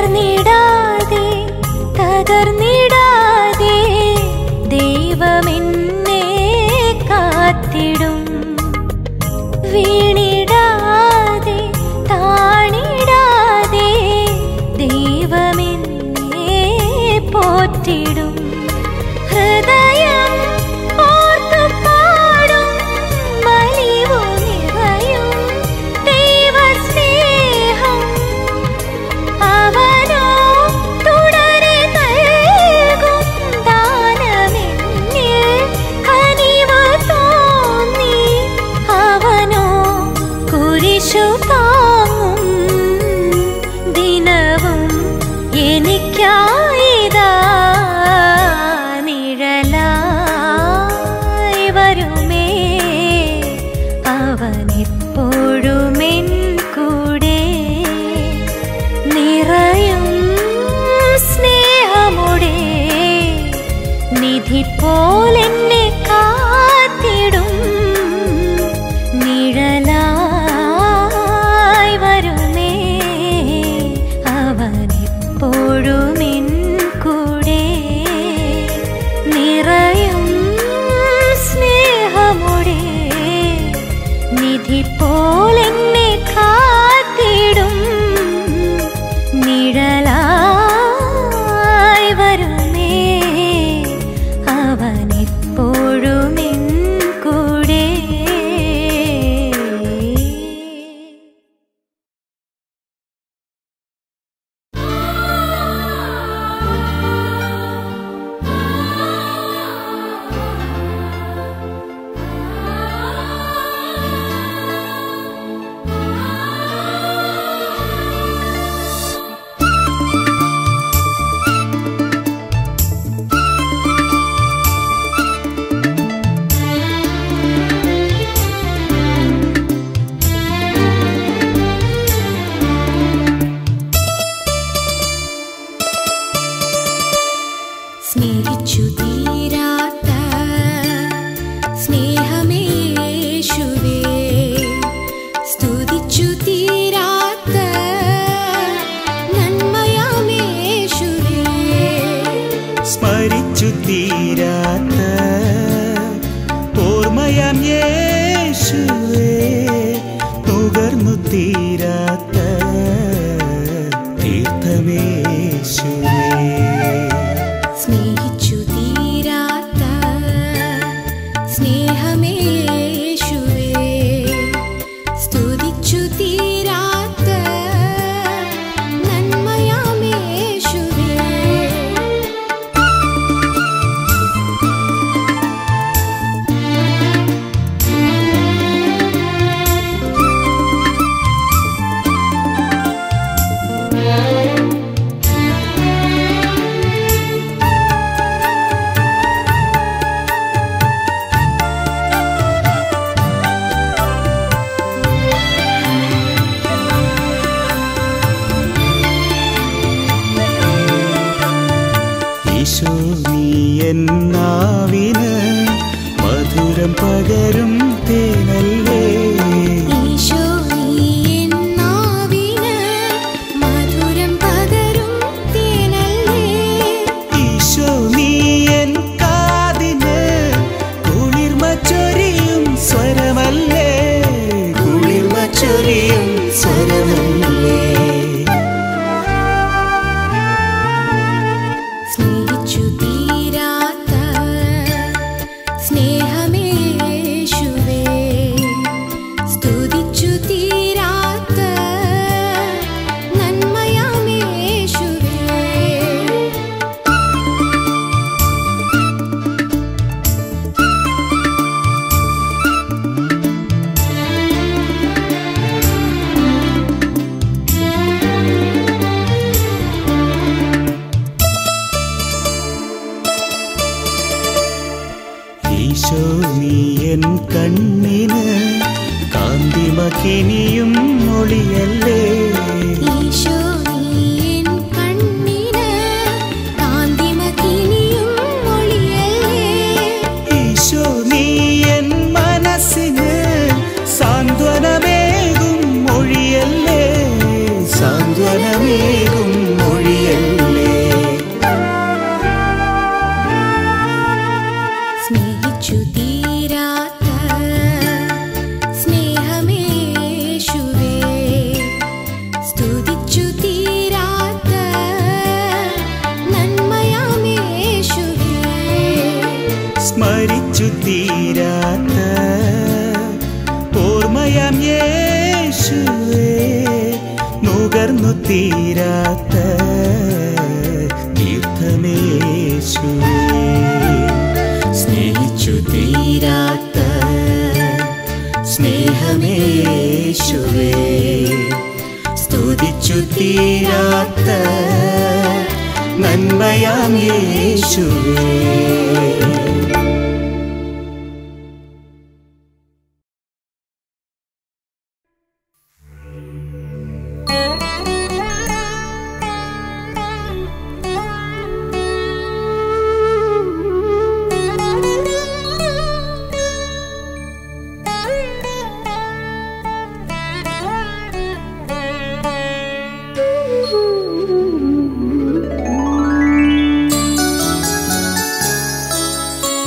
തളർന്നിടാതെ തകർന്നിടാതെ ദൈവമെന്നെ കാത്തിടും വീണിടാതെ താണിടാതെ ദൈവമെന്നെ പോറ്റിടും ഹൃദയം ഓർത്തു പാടും വലിവു നിറയും ദൈവസ്നേഹം അവനോ തുടരെ നൽകും ദാനമെന്നിൽ കനിവ് തോന്നി അവനോ കുരിശു താങ്ങും ദിനവും എനിക്കായിതാ നിഴലായി വരുമേ അവനെപ്പോഴുമെൻ കൂടെ നിറയും സ്നേഹമുടെ നിധി പോലെന്നെ കാത്തിടും നിഴലായി വരുമേ അവനെപ്പോഴുമെൻ കൂടെ നിറയും സ്നേഹമുടെ നിധി പോലെന്നെ കാത്തിടും നിഴലായി വരുമേ അവനെപ്പോഴുമെൻ കൂടെ സ്നേഹിച്ചു തീരാത്ത സ്നേഹമേശുവേ സ്തുതിച്ചു തീരാത്ത നന്മയാമേശുവേ സ്മരിച്ചു തീരാത്ത ഓർമ്മയാം യേശുവേ നുകർന്നു തീരാത്ത തീർത്ഥമേശുവേ സ്നേഹിച്ചു തീരാത്ത സ്നേഹമേശുവേ സ്തുതിച്ചു തീരാത്ത നന്മയാമേശുവേ ഈശോ നീ എന്നാവിന് മധുരം പകരും തേനല്ലേ ഈശോ നീ എന്നാവിന് മധുരം പകരും തേനല്ലേ ഈശോ നീ എൻ കാതിന് കുളിർമ ചൊരിയും സ്വരമല്ലേ കുളിർമ ചൊരിയും സ്വരമല്ലേ സ്നേഹിച്ചു തീരാത്ത സ്നേഹമേശുവേ നുകർന്നു തീരാത്ത തീർത്ഥമേശുവേ സ്നേഹിച്ചു തീരാത്ത സ്നേഹമേശുവേ സ്തുതിച്ചു തീരാത്ത നന്മയാം യേശുവേ ും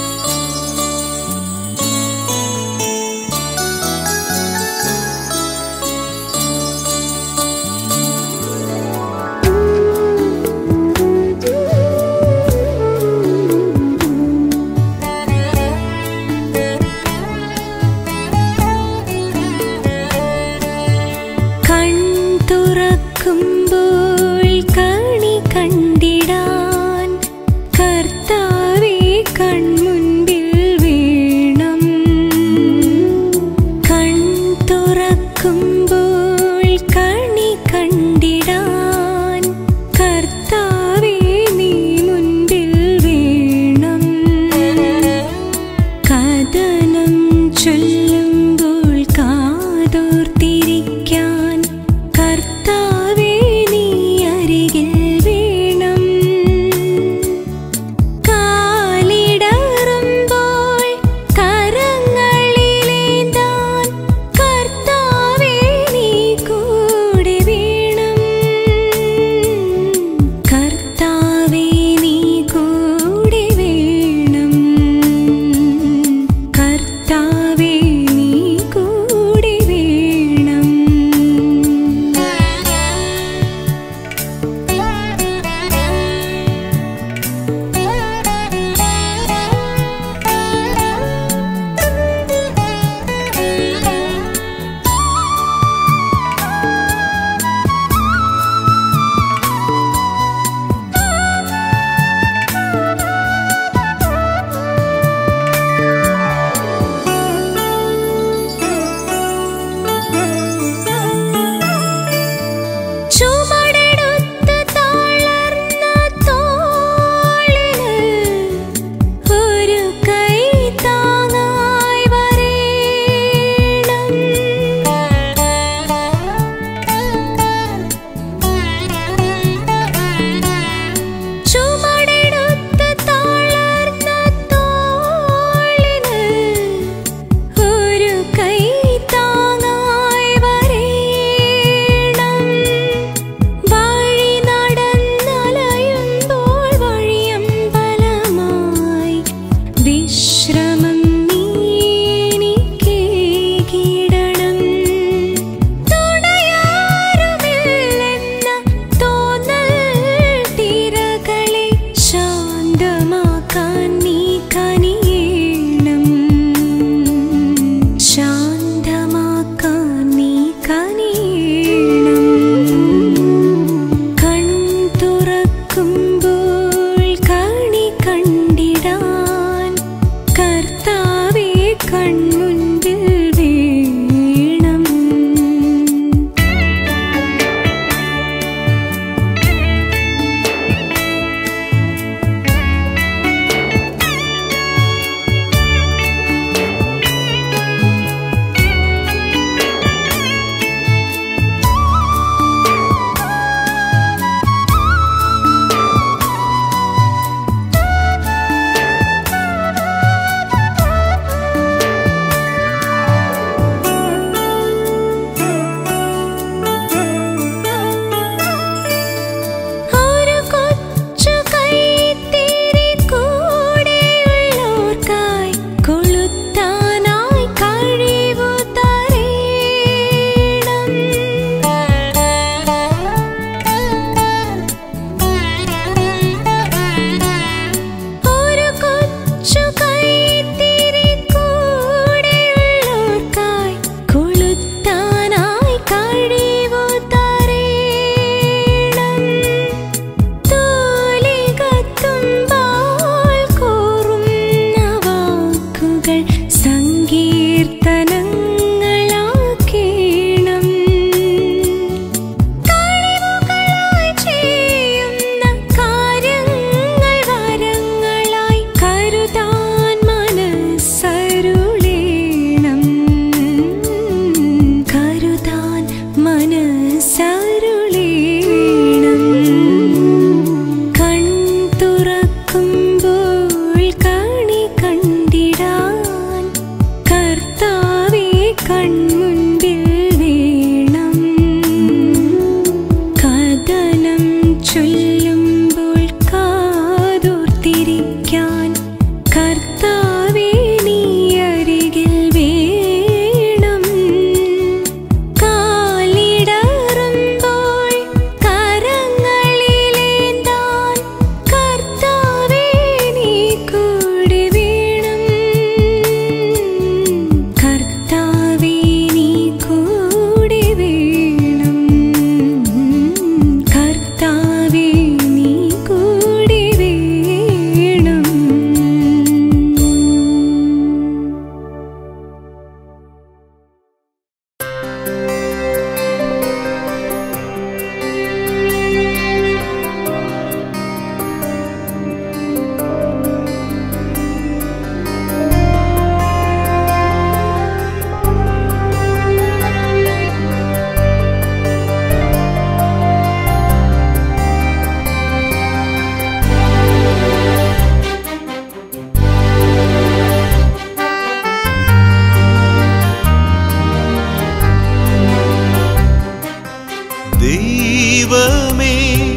ദൈവമേ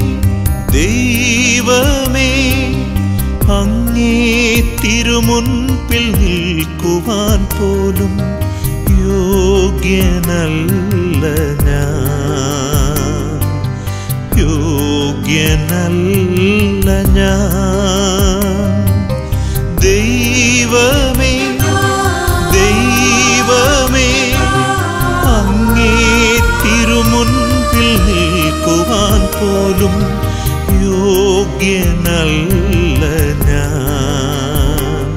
ദൈവമേ അങ്ങേ തിരുമുൻപിൽ നിൽക്കുവാൻ പോലും യോഗ്യനല്ല ഞാൻ യോഗ്യനല്ല ഞാൻ ദൈവമേ ദൈവമേ അങ്ങേ തിരുമുൻപിൽ നിൽക്കുവാൻ പോലും യോഗ്യനല്ല ഞാൻ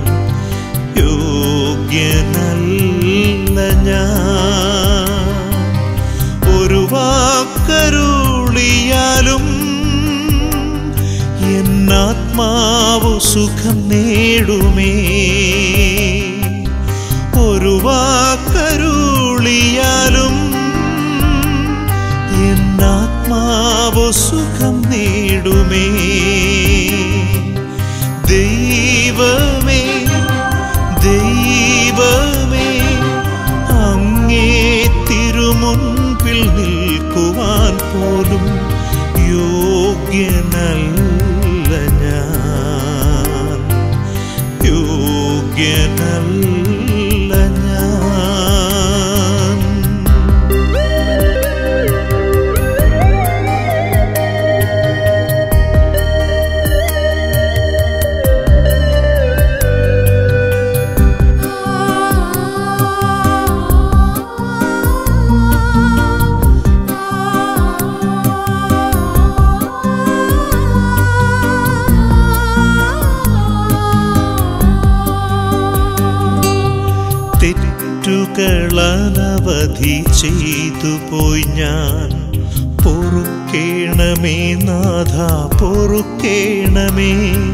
യോഗ്യനല്ല ഞാൻ ഒരു വാക്കരുളിയാലും എന്നാത്മാവു സുഖം നേടുമേ ഒരു വാക്കരുളിയാലും എന്നാത്മാവു സുഖം നേടുമേ ദൈവമേ ദൈവമേ അങ്ങേ തിരുമുൻപിൽ നിൽക്കുവാൻ പോലും യോഗ്യനല്ല ഞാൻ യോഗ്യനല്ല ഞാൻ തെറ്റുകളനവധി ചെയ്തു പോയി ഞാൻ പൊറുക്കേണമേ നാഥ പൊറുക്കേണമേ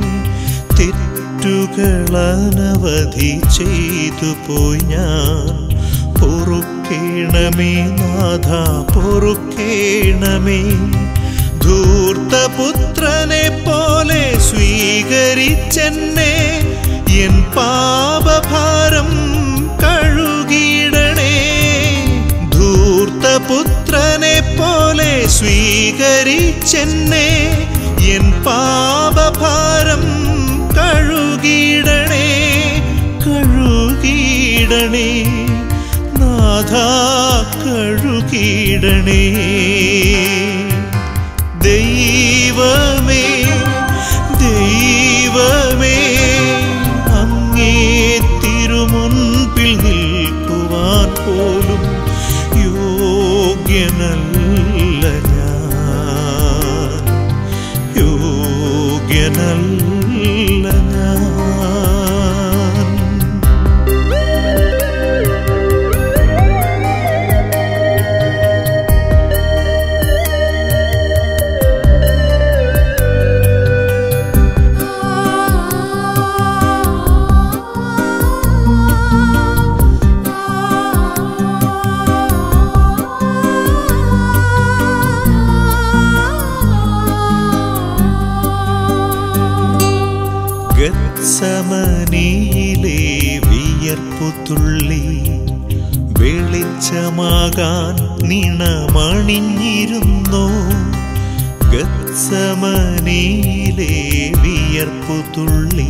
തെറ്റുകളനവധി ചെയ്തു പോയി ഞാൻ പൊറുക്കേണമേ നാഥ പൊറുക്കേണമേ ധൂർത്തപുത്രനെ പോലെ സ്വീകരിച്ചെന്നെ എൻ പാപഭാരം കഴുകിയിടണേ ധൂർത്തപുത്രനെ പോലെ സ്വീകരിച്ചെന്നെ എൻ പാപഭാരം കഴുകിയിടണേ കഴുകിയിടണേ നാഥ കഴുകിയിടണേ ദൈവമേ ദൈവമേ അങ്ങേ തിരുമുൻപിൽ നിൽക്കുവാൻ പോലും യോഗ്യനല്ല ഞാൻ യോഗ്യനല്ല ഞാൻ ഗത്സമനിയിലെ വിയർപ്പുതുള്ളി വെളിച്ചമാകാൻ നിണമണിഞ്ഞിരുന്നു ഗത്സമനിയിലെ വിയർപ്പുതുള്ളി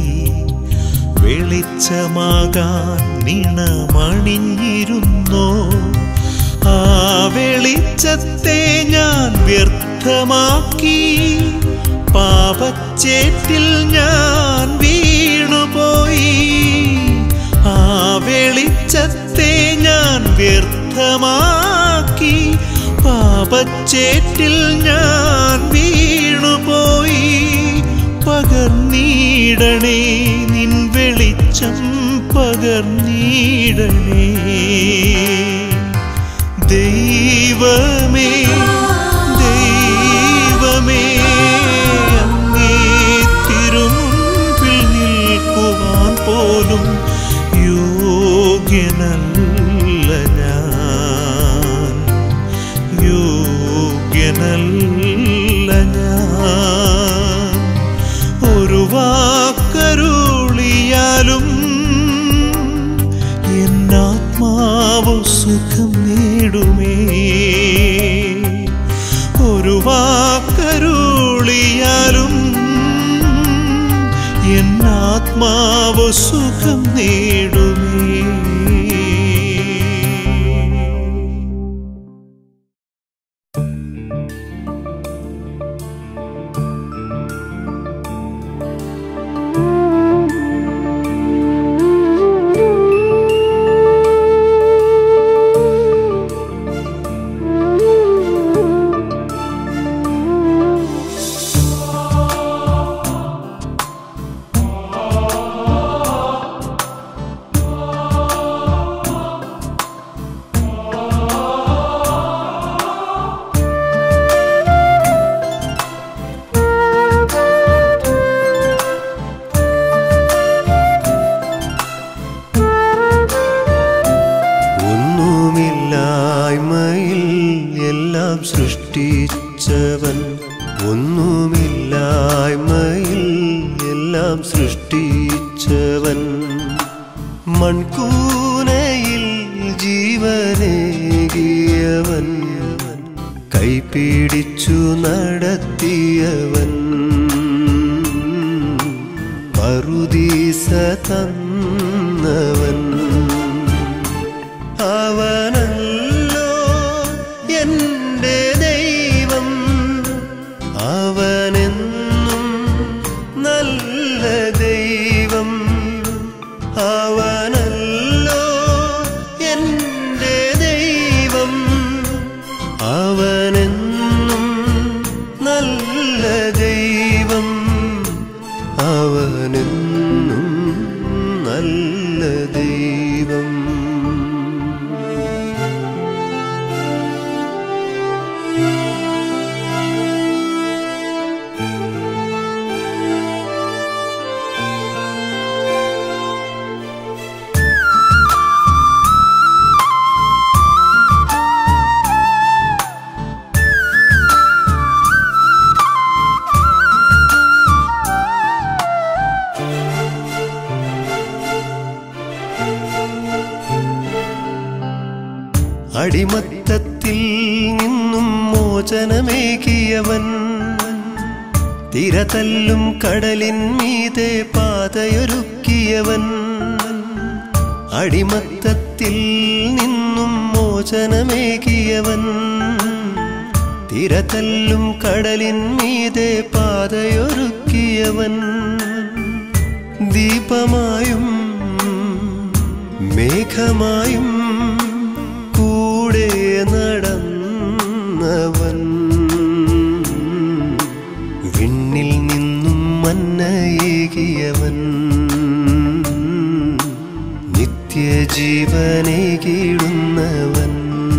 വെളിച്ചമാകാൻ നിണമണിഞ്ഞിരുന്നു ആ വെളിച്ചത്തെ ഞാൻ വ്യർത്ഥമാക്കി പാപച്ചേറ്റിൽ ഞാൻ വീണുപോയി ആ വെളിച്ചത്തെ ഞാൻ വ്യർത്ഥമാക്കി പാപച്ചേറ്റിൽ ഞാൻ വീണുപോയി പകർന്നീടണേ നിൻ വെളിച്ചം പകർന്നീടണേ ദൈവമേ ദൈവമേ അങ്ങേ തിരുമുൻപിൽ നിൽക്കുവാൻ പോലും യോഗ്യനല്ല ഞാൻ യോഗ്യനല്ല ഞാൻ ഒരു വാക്കരുളിയാലും എന്നാത്മാവ് സുഖം നേടുമേ ഒരു വാക്കരുളിയാലും എന്നാത്മാവ് സുഖം നേടുമേ ഒന്നുമില്ലായ്മയിൽ എല്ലാം സൃഷ്ടിച്ചവൻ ഒന്നുമില്ലായ്മയിൽ എല്ലാം സൃഷ്ടിച്ചവൻ മൺകൂനയിൽ ജീവനേകിയവൻ കൈപിടിച്ചു നടത്തിയവൻ പറുദീസ തന്നവൻ അവനല്ലോ എൻ്റെ ദൈവം അവനെന്നും നല്ല ദൈവം അവനല്ലോ എൻ്റെ ദൈവം അവനെന്നും നല്ല ദൈവം അവനെന്നും നല്ല ദൈവം അടിമത്തത്തിൽ നിന്നും മോചനമേകിയവൻ തിരതല്ലും കടലിൻ മീതെ പാതയൊരുക്കിയവൻ അടിമത്തത്തിൽ നിന്നും മോചനമേകിയവൻ തിരതല്ലും കടലിൻ മീതെ പാതയൊരുക്കിയവൻ ദീപമായും മേഘമായും കൂടെ നടന്നവൻ വിണ്ണിൽ നിന്നും മന്നയേകിയവൻ നിത്യജീവനേകിടുന്നവൻ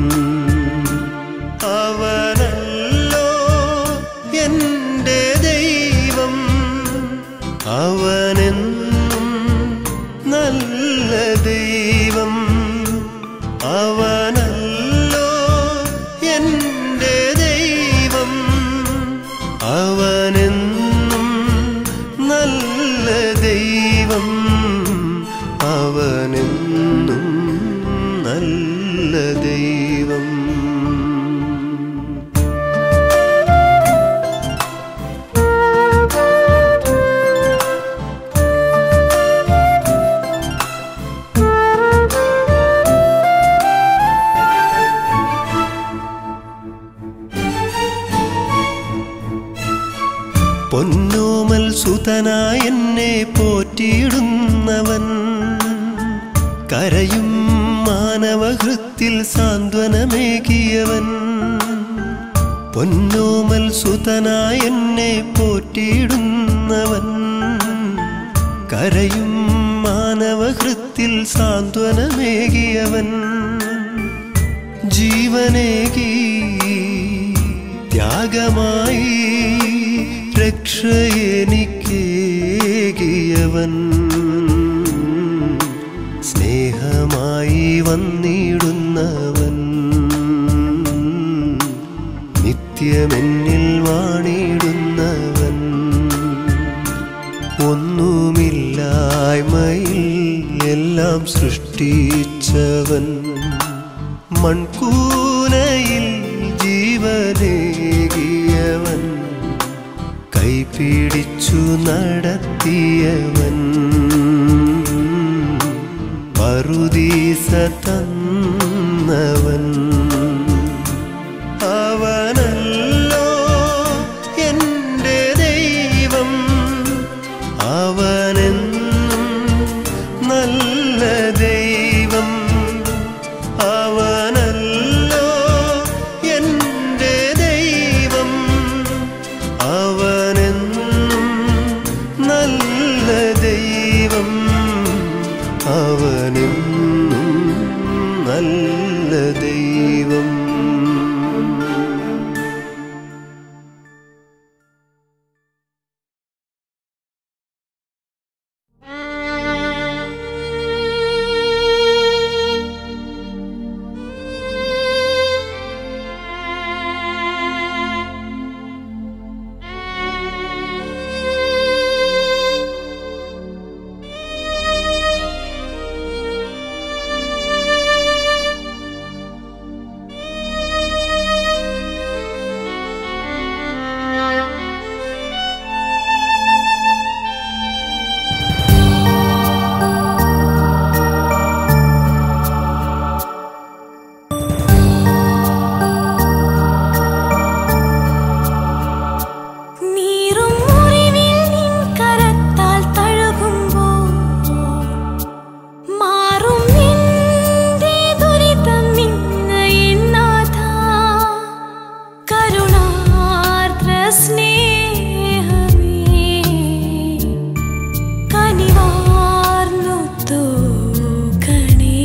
അവനല്ലോ എൻ്റെ ദൈവം അവനെന്നും നല്ല ദൈവം അവനല്ലോ എൻ്റെ ദൈവം അവനെന്നും നല്ല ദൈവം അവനെന്നും നല്ല ദൈവം പൊന്നോമൽ സുതനായ എന്നെ പോറ്റിയിടുന്നവൻ കരയും മാനവഹൃത്തിൽ സാന്ത്വനമേകിയവൻ പൊന്നോമൽ സുതനായ എന്നെ പോറ്റിയിടുന്നവൻ കരയും മാനവഹൃത്തിൽ സാന്ത്വനമേകിയവൻ ജീവനേകി ത്യാഗമായി രക്ഷയെനിക്കേകിയവൻ സ്നേഹമായി വന്നിടുന്നവൻ നിത്യമെന്നിൽ വാണിടുന്നവൻ ഒന്നുമില്ലായ്മയിൽ എല്ലാം സൃഷ്ടിച്ചവൻ മൺകൂനയിൽ ജീവനേകിയ പിടിച്ചു നടത്തിയവൻ പറുദീസ തന്നവൻ അവനല്ലോ എൻ്റെ ദൈവം അവനെന്നും നല്ല ദൈവം അവനല്ലോ എൻ്റെ ദൈവം അവനെന്നും നല്ല ദൈവം അവനെന്നും നല്ല ദൈവം നീറും മുറിവിൽ നിൻ കരത്താൽ തഴുകുമ്പോൾ മാറും നിന്റെ ദുരിതം ഇന്ന് എന്നാഥാ കരുണാർദ്ര സ്നേഹമേ കനിവാർന്നു തൂക്കണേ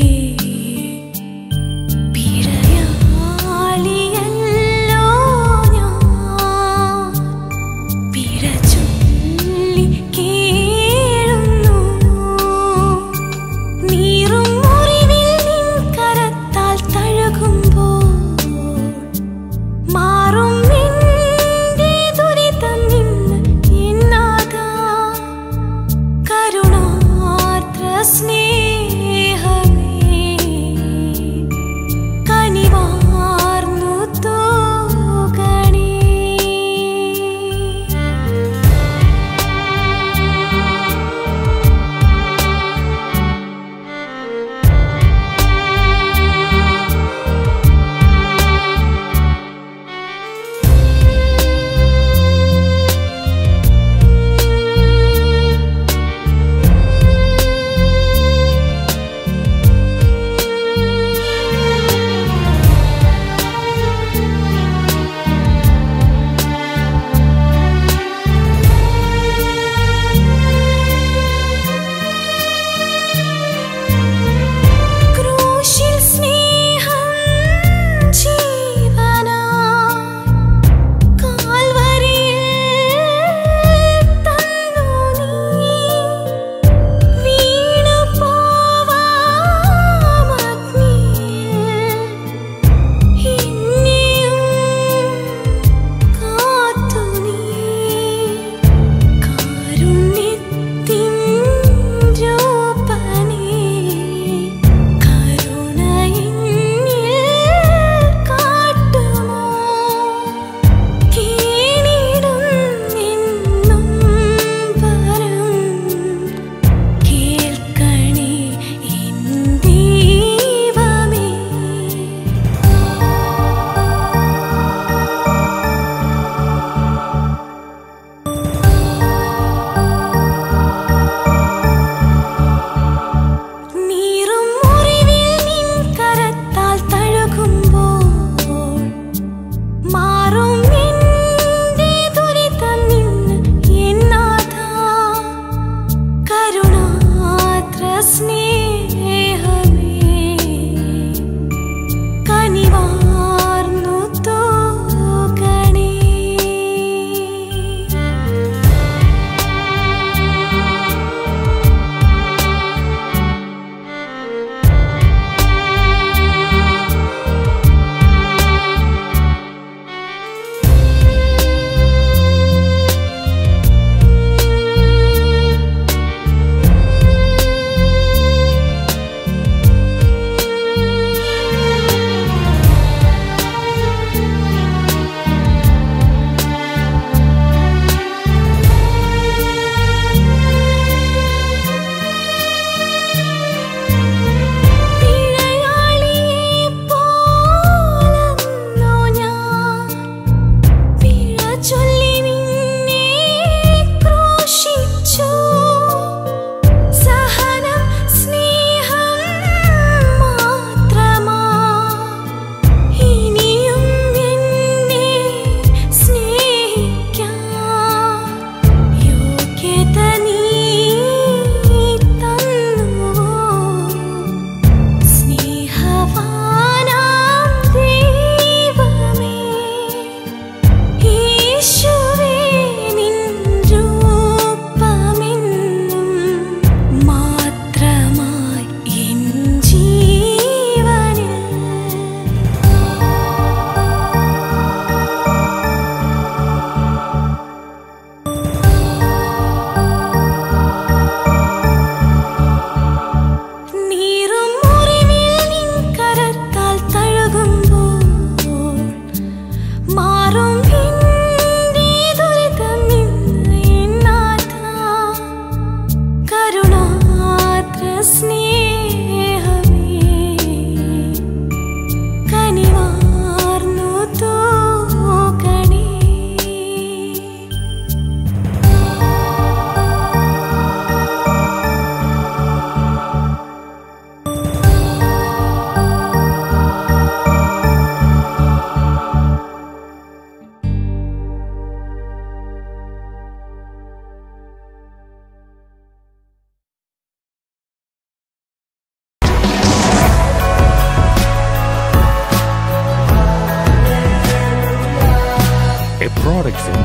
പിഴയാളിയല്ലോ ഞാൻ പിഴ ചൊല്ലി കേഴുന്നു നീറും മുറിവിൽ നിൻ കരത്താൽ തഴുകുമ്പോൾ മാറും നിന്റെ ദുരിതം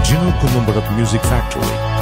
Gino Columbarat Music Factory.